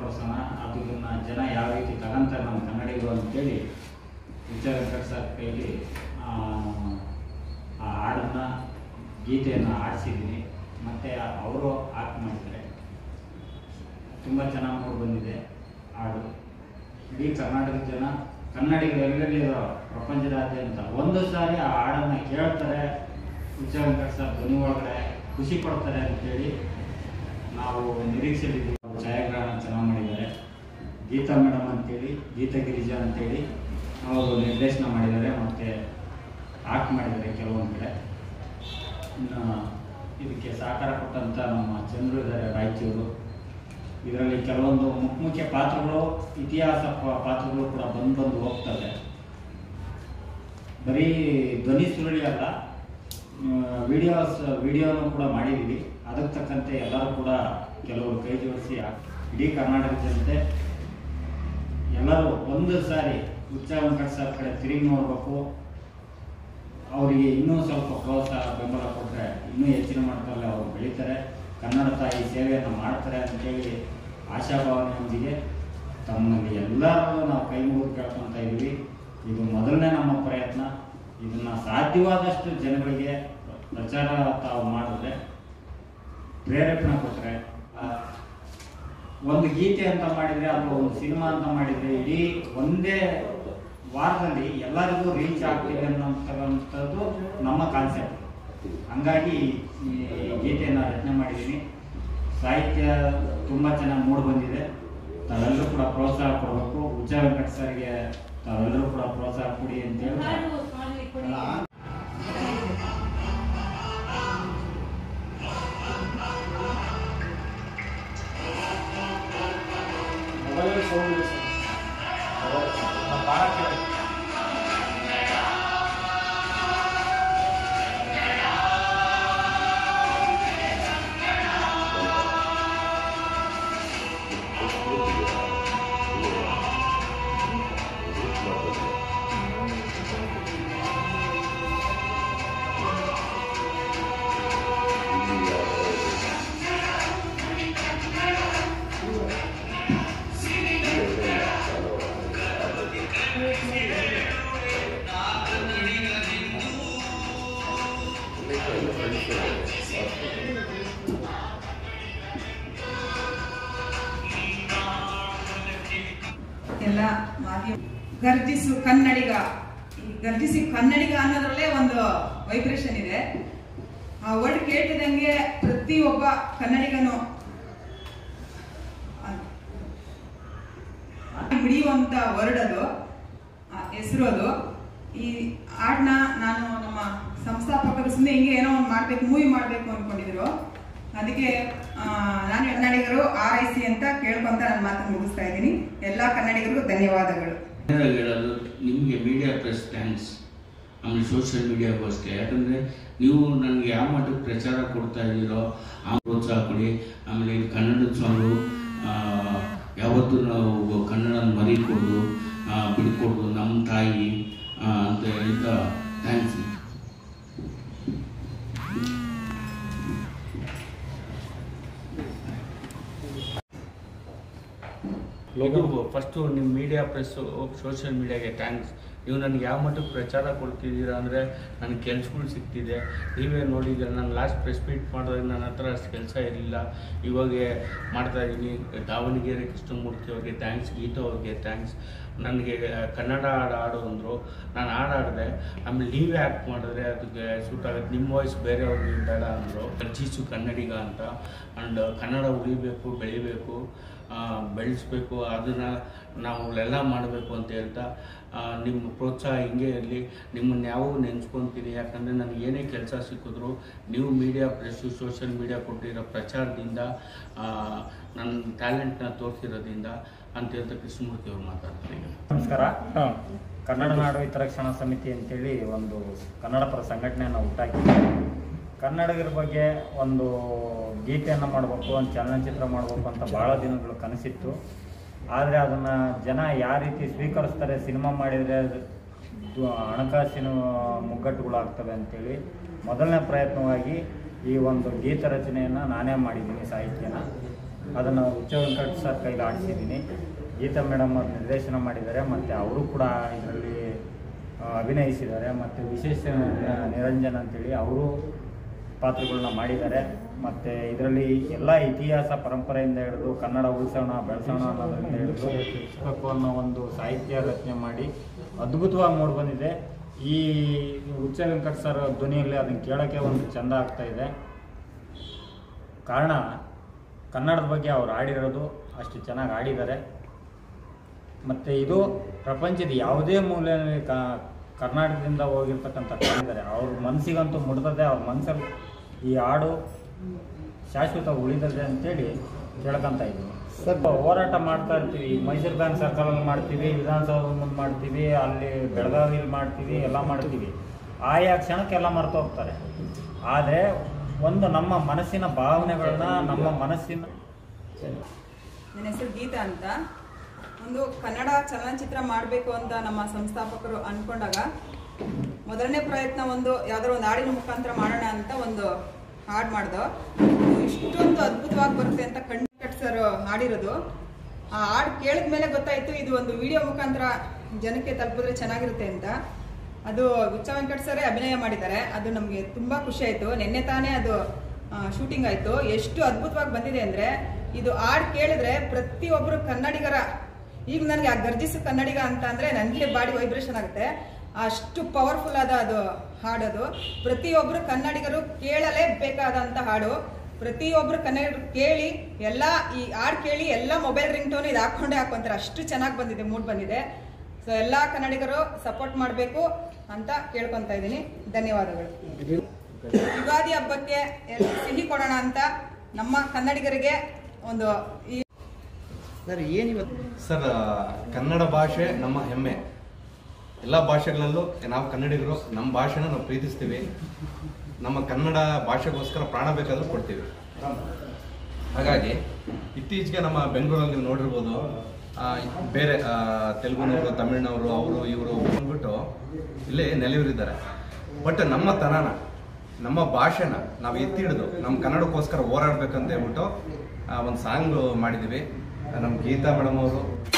ವ್ಯಕ್ತಪಡಿಸೋಣ ಅದನ್ನ ಜನ ಯಾವ ರೀತಿ ತಗೊಂತಾರೆ ನಮ್ಮ ಕನ್ನಡಿಗರು ಅಂತೇಳಿ ವಿಚಾರ ಸರ್ ಕೈಲಿ ಆ, ಆ ಹಾಡನ್ನು ಗೀತೆಯನ್ನು ಆಡಿಸಿದ್ದೀನಿ ಮತ್ತು ಅವರು ಆಕ್ಟ್ ಮಾಡಿದ್ದಾರೆ ತುಂಬ ಚೆನ್ನಾಗಿ ಮೂಡಿ ಬಂದಿದೆ ಹಾಡು ಇಡೀ ಕರ್ನಾಟಕದ ಜನ ಕನ್ನಡಿಗರು ಎಲ್ಲೆಲ್ಲಿರೋ ಪ್ರಪಂಚದಾದ್ಯಂತ ಒಂದು ಸಾರಿ ಆ ಹಾಡನ್ನು ಕೇಳ್ತಾರೆ ಉಚ್ಚಾರ ಸರ್ ಧ್ವನಿ ಒಳಗಡೆ ಖುಷಿ ಪಡ್ತಾರೆ ಅಂತೇಳಿ ನಾವು ನಿರೀಕ್ಷೆಲಿದ್ದೀವಿ ಛಾಯಾಗ್ರಹಣ ಚೆನ್ನಾಗಿ ಮಾಡಿದ್ದಾರೆ ಗೀತಾ ಮೇಡಮ್ ಅಂತೇಳಿ ಗೀತಾ ಗಿರಿಜಾ ಅಂತೇಳಿ ಅವರು ನಿರ್ದೇಶನ ಮಾಡಿದ್ದಾರೆ ಮತ್ತು ಆಕ್ಟ್ ಮಾಡಿದ್ದಾರೆ ಕೆಲವೊಂದು ಕಡೆ ಇನ್ನು ಇದಕ್ಕೆ ಸಹಕಾರ ಕೊಟ್ಟಂಥ ನಮ್ಮ ಚಂದ್ರು ಇದ್ದಾರೆ ರಾಯಚೂರು ಇದರಲ್ಲಿ ಕೆಲವೊಂದು ಮುಖ್ಯ ಮುಖ್ಯ ಪಾತ್ರಗಳು ಇತಿಹಾಸ ಪ- ಪಾತ್ರಗಳು ಕೂಡ ಬಂದು ಬಂದು ಹೋಗ್ತವೆ ಬರೀ ಧ್ವನಿ ಸುರುಳಿ ಅಲ್ಲ ವಿಡಿಯೋಸ್ ವಿಡಿಯೋನು ಕೂಡ ಮಾಡಿದ್ದೀವಿ ಅದಕ್ಕೆ ತಕ್ಕಂತೆ ಎಲ್ಲರೂ ಕೂಡ ಕೆಲವರು ಕೈ ಜೋಡಿಸಿ ಇಡೀ ಕರ್ನಾಟಕ ಜನತೆ ಎಲ್ಲರೂ ಒಂದು ಸಾರಿ ಉತ್ಸಾಹ ಸರ್ ಕಡೆ ತಿರುಗಿ ನೋಡಬೇಕು ಅವರಿಗೆ ಇನ್ನೂ ಸ್ವಲ್ಪ ಪ್ರೋತ್ಸಾಹ ಬೆಂಬಲ ಕೊಟ್ಟರೆ ಇನ್ನೂ ಹೆಚ್ಚಿನ ಮಟ್ಟದಲ್ಲಿ ಅವರು ಬೆಳೀತಾರೆ ಕನ್ನಡ ತಾಯಿ ಸೇವೆಯನ್ನು ಮಾಡ್ತಾರೆ ಅಂತೇಳಿ ಆಶಾಭಾವನೆಯೊಂದಿಗೆ ತಮ್ಮಲ್ಲಿ ಎಲ್ಲರೂ ನಾವು ಕೈ ಮುಗಿದು ಕೇಳ್ಕೊತಾ ಇದ್ದೀವಿ ಇದು ಮೊದಲನೇ ನಮ್ಮ ಪ್ರಯತ್ನ ಇದನ್ನು ಸಾಧ್ಯವಾದಷ್ಟು ಜನಗಳಿಗೆ ಪ್ರಚಾರ ತಾವು ಮಾಡಿದ್ರೆ ಪ್ರೇರೇಪಣೆ ಕೊಟ್ಟರೆ ಒಂದು ಗೀತೆ ಅಂತ ಮಾಡಿದರೆ ಅಥವಾ ಒಂದು ಸಿನಿಮಾ ಅಂತ ಮಾಡಿದರೆ ಇಡೀ ಒಂದೇ ವಾರದಲ್ಲಿ ಎಲ್ಲರಿಗೂ ರೀಚ್ ಆಗ್ತಿದೆ ಅನ್ನೋಂಥದ್ದು ನಮ್ಮ ಕಾನ್ಸೆಪ್ಟ್ ಹಂಗಾಗಿ ಈ ಗೀತೆಯನ್ನು ರಚನೆ ಮಾಡಿದ್ದೀನಿ ಸಾಹಿತ್ಯ ತುಂಬ ಚೆನ್ನಾಗಿ ಮೂಡಿ ಬಂದಿದೆ ತಾವೆಲ್ಲರೂ ಕೂಡ ಪ್ರೋತ್ಸಾಹ ಕೊಡಬೇಕು ಉಜ್ಜ ವೆಂಕಟ್ ಸರ್ಗೆ ತಾವೆಲ್ಲರೂ ಕೂಡ ಪ್ರೋತ್ಸಾಹ ಕೊಡಿ ಅಂತ ಹೇಳಿ ಮೊಬೈಲ್ ಸೌಂಡ್ ಇದೆ ಸರ್ ಭಾಳ ಕೇಳಿ ಎಲ್ಲ ಮಾಧ್ಯಮ ಗರ್ಜಿಸು ಕನ್ನಡಿಗ ಈ ಗರ್ಜಿಸಿ ಕನ್ನಡಿಗ ಅನ್ನೋದ್ರಲ್ಲೇ ಒಂದು ವೈಬ್ರೇಷನ್ ಇದೆ ಆ ವರ್ಡ್ ಕೇಳ್ತಿದಂಗೆ ಪ್ರತಿಯೊಬ್ಬ ಕನ್ನಡಿಗನು ಹಿಡಿಯುವಂತ ವರ್ಡ್ ಅದು ಹೆಸರು ಅದು ಈ ಹಾಡ್ನ ನಾನು ನಮ್ಮ ಸಂಸ್ಥಾಪಕರು ಸುಮ್ಮನೆ ಹಿಂಗೆ ಏನೋ ಒಂದು ಮಾಡ್ಬೇಕು ಮೂವಿ ಮಾಡ್ಬೇಕು ಅನ್ಕೊಂಡಿದ್ರು ಅದಕ್ಕೆ ಆ, ನಾನು ಕನ್ನಡಿಗರು ಆರೈಸಿ ಅಂತ ಕೇಳ್ಕೊಂತ ನನ್ನ ಮಾತನ್ನು ಮುಗಿಸ್ತಾ ಇದ್ದೀನಿ ಎಲ್ಲಾ ಕನ್ನಡಿಗರಿಗೂ ಧನ್ಯವಾದಗಳು ನೇರವಾಗಿ ಹೇಳೋದು ನಿಮಗೆ ಮೀಡಿಯಾ ಪ್ರೆಸ್ ಥ್ಯಾಂಕ್ಸ್ ಆಮೇಲೆ ಸೋಷಿಯಲ್ ಮೀಡಿಯಾಗೂ ಅಷ್ಟೇ ಯಾಕಂದರೆ ನೀವು ನನಗೆ ಯಾವ ಮಟ್ಟಕ್ಕೆ ಪ್ರಚಾರ ಕೊಡ್ತಾ ಇದ್ದೀರೋ ಆ ಪ್ರೋತ್ಸಾಹ ಕೊಡಿ ಆಮೇಲೆ ಇದು ಕನ್ನಡದ ಸಾಂಗು ಯಾವತ್ತೂ ನಾವು ಕನ್ನಡನ ಮರಿಕೊಡು ಬಿಡ್ಕೊಡ್ದು ನಮ್ಮ ತಾಯಿ ಆ, ಅಂತ ಹೇಳ್ತಾ ಥ್ಯಾಂಕ್ಸ್ ಇದು ಫಸ್ಟು ನಿಮ್ಮ ಮೀಡಿಯಾ ಪ್ರೆಸ್ಸು ಸೋಷಿಯಲ್ ಮೀಡಿಯಾಗೆ ಥ್ಯಾಂಕ್ಸ್ ನೀವು ನನಗೆ ಯಾವ ಮಟ್ಟಕ್ಕೆ ಪ್ರಚಾರ ಕೊಡ್ತಿದ್ದೀರಾ ಅಂದರೆ ನನಗೆ ಕೆಲ್ಸಗಳು ಸಿಗ್ತಿದೆ ನೀವೇ ನೋಡಿದ್ದೀರ ನಾನು ಲಾಸ್ಟ್ ಪ್ರೆಸ್ ಮೀಟ್ ಮಾಡಿದಾಗ ನನ್ನ ಹತ್ರ ಅಷ್ಟು ಕೆಲಸ ಇರಲಿಲ್ಲ ಇವಾಗ ಮಾಡ್ತಾ ಇದ್ದೀನಿ ದಾವಣಗೆರೆ ಕೃಷ್ಣಮೂರ್ತಿ ಅವ್ರಿಗೆ ಥ್ಯಾಂಕ್ಸ್ ಗೀತಾ ಅವ್ರಿಗೆ ಥ್ಯಾಂಕ್ಸ್ ನನಗೆ ಕನ್ನಡ ಹಾಡು ಆಡು ಅಂದರು ನಾನು ಹಾಡು ಆಡಿದೆ ಆಮೇಲೆ ನೀವೇ ಆ್ಯಕ್ಟ್ ಮಾಡಿದ್ರೆ ಅದಕ್ಕೆ ಸೂಟ್ ಆಗುತ್ತೆ ನಿಮ್ಮ ವಾಯ್ಸ್ ಬೇರೆಯವ್ರಿಗೆ ಬೇಡ ಅಂದರು ಅರ್ಜಿಸು ಕನ್ನಡಿಗ ಅಂತ ಆ್ಯಂಡ್ ಕನ್ನಡ ಉಳಿಬೇಕು ಬೆಳಿಬೇಕು ಆ, ಬೆಳೆಸ್ಬೇಕು ಅದನ್ನು ನಾವು ಎಲ್ಲ ಮಾಡಬೇಕು ಅಂತ ಹೇಳ್ತಾ ಆ, ನಿಮ್ಮ ಪ್ರೋತ್ಸಾಹ ಹಿಂಗೆ ಇರಲಿ ನಿಮ್ಮನ್ನು ಯಾವಾಗ ನೆನೆಸ್ಕೊತೀನಿ ಯಾಕಂದರೆ ನನಗೆ ಏನೇ ಕೆಲಸ ಸಿಕ್ಕಿದ್ರು ನೀವು ಮೀಡಿಯಾ ಪ್ರೆಸ್ಸು ಸೋಷಿಯಲ್ ಮೀಡಿಯಾ ಕೊಟ್ಟಿರೋ ಪ್ರಚಾರದಿಂದ ಆ, ನನ್ನ ಟ್ಯಾಲೆಂಟ್ನ ತೋರಿಸಿರೋದ್ರಿಂದ ಅಂತ ಹೇಳ್ತಾ ಕೃಷ್ಣಮೂರ್ತಿ ಅವ್ರು ಮಾತಾಡ್ತಾರೆ ಈಗ ನಮಸ್ಕಾರ ಕನ್ನಡ ನಾಡು ಹಿತರಕ್ಷಣಾ ಸಮಿತಿ ಅಂತೇಳಿ ಒಂದು ಕನ್ನಡ ಪರ ಸಂಘಟನೆಯನ್ನು ಹುಟ್ಟಾಕಿದ್ದೀವಿ ಕನ್ನಡಿಗರ ಬಗ್ಗೆ ಒಂದು ಗೀತೆಯನ್ನು ಮಾಡಬೇಕು ಒಂದು ಚಲನಚಿತ್ರ ಮಾಡಬೇಕು ಅಂತ ಭಾಳ ದಿನಗಳು ಕನಸಿತ್ತು ಆದರೆ ಅದನ್ನು ಜನ ಯಾವ ರೀತಿ ಸ್ವೀಕರಿಸ್ತಾರೆ ಸಿನಿಮಾ ಮಾಡಿದರೆ ಅದು ದು- ಹಣಕಾಸಿನ ಮುಗ್ಗಟ್ಟುಗಳಾಗ್ತವೆ ಅಂತೇಳಿ ಮೊದಲನೇ ಪ್ರಯತ್ನವಾಗಿ ಈ ಒಂದು ಗೀತ ರಚನೆಯನ್ನು ನಾನೇ ಮಾಡಿದ್ದೀನಿ ಸಾಹಿತ್ಯನ ಅದನ್ನು ಹುಚ್ಚ ವೆಂಕಟ್ ಸರ್ ಕೈಲಿ ಆಡಿಸಿದ್ದೀನಿ ಗೀತಾ ಮೇಡಮ್ ಅವ್ರು ನಿರ್ದೇಶನ ಮಾಡಿದ್ದಾರೆ ಮತ್ತು ಅವರು ಕೂಡ ಇದರಲ್ಲಿ ಅಭಿನಯಿಸಿದ್ದಾರೆ ಮತ್ತು ವಿಶೇಷ ನಿರಂಜನ್ ಅಂತೇಳಿ ಅವರು ಪಾತ್ರಗಳನ್ನ ಮಾಡಿದ್ದಾರೆ ಮತ್ತು ಇದರಲ್ಲಿ ಎಲ್ಲ ಇತಿಹಾಸ ಪರಂಪರೆಯಿಂದ ಹಿಡಿದು ಕನ್ನಡ ಉಳಿಸೋಣ ಬೆಳೆಸೋಣ ಅನ್ನೋದರಿಂದ ಹಿಡಿದು ಬೇಕು ಅನ್ನೋ ಒಂದು ಸಾಹಿತ್ಯ ರಚನೆ ಮಾಡಿ ಅದ್ಭುತವಾಗಿ ಮೂಡಿಬಂದಿದೆ ಈ ಹುಚ್ಚ ವೆಂಕಟ್ ಸರ್ ಧ್ವನಿಯಲ್ಲಿ ಅದನ್ನು ಕೇಳೋಕ್ಕೆ ಒಂದು ಚೆಂದ ಆಗ್ತಾ ಇದೆ ಕಾರಣ ಕನ್ನಡದ ಬಗ್ಗೆ ಅವ್ರು ಆಡಿರೋದು ಅಷ್ಟು ಚೆನ್ನಾಗಿ ಆಡಿದ್ದಾರೆ ಮತ್ತು ಇದು ಪ್ರಪಂಚದ ಯಾವುದೇ ಮೂಲೆಯಲ್ಲಿ ಕ ಕರ್ನಾಟಕದಿಂದ ಹೋಗಿರ್ತಕ್ಕಂಥ ಕಲಾವಿದರೆ ಅವ್ರ ಮನಸ್ಸಿಗಂತೂ ಮುಡ್ದದೆ ಅವ್ರ ಮನಸ್ಸಲ್ಲಿ ಈ ಹಾಡು ಶಾಶ್ವತ ಉಳಿದದೆ ಅಂತೇಳಿ ಕೇಳ್ಕೊಂತ ಇದ್ದೀನಿ ಸ್ವಲ್ಪ ಹೋರಾಟ ಮಾಡ್ತಾ ಇರ್ತೀವಿ ಮೈಸೂರು ಬ್ಯಾಂಕ್ ಸರ್ಕಲಲ್ಲಿ ಮಾಡ್ತೀವಿ ವಿಧಾನಸೌಧ ಮುಂದೆ ಮಾಡ್ತೀವಿ ಅಲ್ಲಿ ಬೆಳಗಾವಿಲಿ ಮಾಡ್ತೀವಿ ಎಲ್ಲ ಮಾಡ್ತೀವಿ ಆಯಾ ಕ್ಷಣಕ್ಕೆಲ್ಲ ಮರೆತು ಹೋಗ್ತಾರೆ ಆದರೆ ಒಂದು ನಮ್ಮ ಮನಸ್ಸಿನ ಭಾವನೆಗಳನ್ನ ನಮ್ಮ ಮನಸ್ಸಿನ ನನ್ನ ಹೆಸರು ಗೀತಾ ಅಂತ ಒಂದು ಕನ್ನಡ ಚಲನಚಿತ್ರ ಮಾಡಬೇಕು ಅಂತ ನಮ್ಮ ಸಂಸ್ಥಾಪಕರು ಅನ್ಕೊಂಡಾಗ ಮೊದಲನೇ ಪ್ರಯತ್ನ ಒಂದು ಯಾವ್ದಾದ್ರು ಒಂದು ಹಾಡಿನ ಮುಖಾಂತರ ಮಾಡೋಣ ಅಂತ ಒಂದು ಹಾಡು ಮಾಡ್ದು ಇದು ಇಷ್ಟೊಂದು ಅದ್ಭುತವಾಗಿ ಬರುತ್ತೆ ಅಂತ ಕಣ್ಕಟ್ ಸರ್ ಹಾಡಿರೋದು ಆ ಹಾಡು ಕೇಳಿದ ಮೇಲೆ ಗೊತ್ತಾಯ್ತು ಇದು ಒಂದು ವಿಡಿಯೋ ಮುಖಾಂತರ ಜನಕ್ಕೆ ತಲುಪಿದ್ರೆ ಚೆನ್ನಾಗಿರುತ್ತೆ ಅಂತ ಅದು ಹುಚ್ಚ ವೆಂಕಟ್ ಸರೇ ಅಭಿನಯ ಮಾಡಿದ್ದಾರೆ ಅದು ನಮಗೆ ತುಂಬಾ ಖುಷಿ ಆಯ್ತು ನಿನ್ನೆ ತಾನೇ ಅದು ಶೂಟಿಂಗ್ ಆಯ್ತು ಎಷ್ಟು ಅದ್ಭುತವಾಗಿ ಬಂದಿದೆ ಅಂದ್ರೆ ಇದು ಹಾಡ್ ಕೇಳಿದ್ರೆ ಪ್ರತಿಯೊಬ್ಬರು ಕನ್ನಡಿಗರ ಈಗ ನನಗೆ ಆ ಗರ್ಜಿಸು ಕನ್ನಡಿಗ ಅಂತ ಅಂದ್ರೆ ನನಗೆ ಬಾಡಿ ವೈಬ್ರೇಷನ್ ಆಗುತ್ತೆ ಅಷ್ಟು ಪವರ್ಫುಲ್ ಆದ ಅದು ಹಾಡದು ಪ್ರತಿಯೊಬ್ಬರು ಕನ್ನಡಿಗರು ಕೇಳಲೇಬೇಕಾದಂತ ಹಾಡು ಪ್ರತಿಯೊಬ್ರು ಕನ್ನಡಿಗರು ಕೇಳಿ ಎಲ್ಲ ಈ ಹಾಡ್ ಕೇಳಿ ಎಲ್ಲ ಮೊಬೈಲ್ ರಿಂಗ್ ಟೋನ್ ಇದು ಹಾಕೊಂಡೇ ಹಾಕೊಂತಾರೆ ಅಷ್ಟು ಚೆನ್ನಾಗಿ ಬಂದಿದೆ ಮೂಡ್ ಬಂದಿದೆ ಸೊ ಎಲ್ಲಾ ಕನ್ನಡಿಗರು ಸಪೋರ್ಟ್ ಮಾಡಬೇಕು ಅಂತ ಕೇಳ್ಕೊಂತ ಇದ್ದೀನಿ ಧನ್ಯವಾದಗಳು ಯುಗಾದಿ ಹಬ್ಬಕ್ಕೆ ಎಲ್- ಸಿಹಿ ಕೊಡೋಣ ಅಂತ ನಮ್ಮ ಕನ್ನಡಿಗರಿಗೆ ಒಂದು ಈ ಸರ್ ಏನಿವತ್ತು ಸರ್ ಕನ್ನಡ ಭಾಷೆ ನಮ್ಮ ಹೆಮ್ಮೆ ಎಲ್ಲ ಭಾಷೆಗಳಲ್ಲೂ ನಾವು ಕನ್ನಡಿಗರು ನಮ್ಮ ಭಾಷೆನ ನಾವು ಪ್ರೀತಿಸ್ತೀವಿ ನಮ್ಮ ಕನ್ನಡ ಭಾಷೆಗೋಸ್ಕರ ಪ್ರಾಣ ಬೇಕಾದ್ರೂ ಕೊಡ್ತೀವಿ ಹಾಗಾಗಿ ಇತ್ತೀಚೆಗೆ ನಮ್ಮ ಬೆಂಗಳೂರಲ್ಲಿ ನೀವು ನೋಡಿರ್ಬೋದು ಆ, ಬೇರೆ ಆ, ತೆಲುಗುನವರು ತಮಿಳ್ನವರು ಅವರು ಇವರು ಬಂದ್ಬಿಟ್ಟು ಇಲ್ಲೇ ನೆಲೆಯೂರಿದ್ದಾರೆ ಬಟ್ ನಮ್ಮ ತನನ ನಮ್ಮ ಭಾಷೆನ ನಾವು ಎತ್ತಿ ಹಿಡಿದು ನಮ್ಮ ಕನ್ನಡಕ್ಕೋಸ್ಕರ ಹೋರಾಡ್ಬೇಕಂತ ಹೇಳ್ಬಿಟ್ಟು ಒಂದು ಸಾಂಗ್ ಮಾಡಿದ್ದೀವಿ ನಮ್ಮ ಗೀತಾ ಮೇಡಮ್ ಅವರು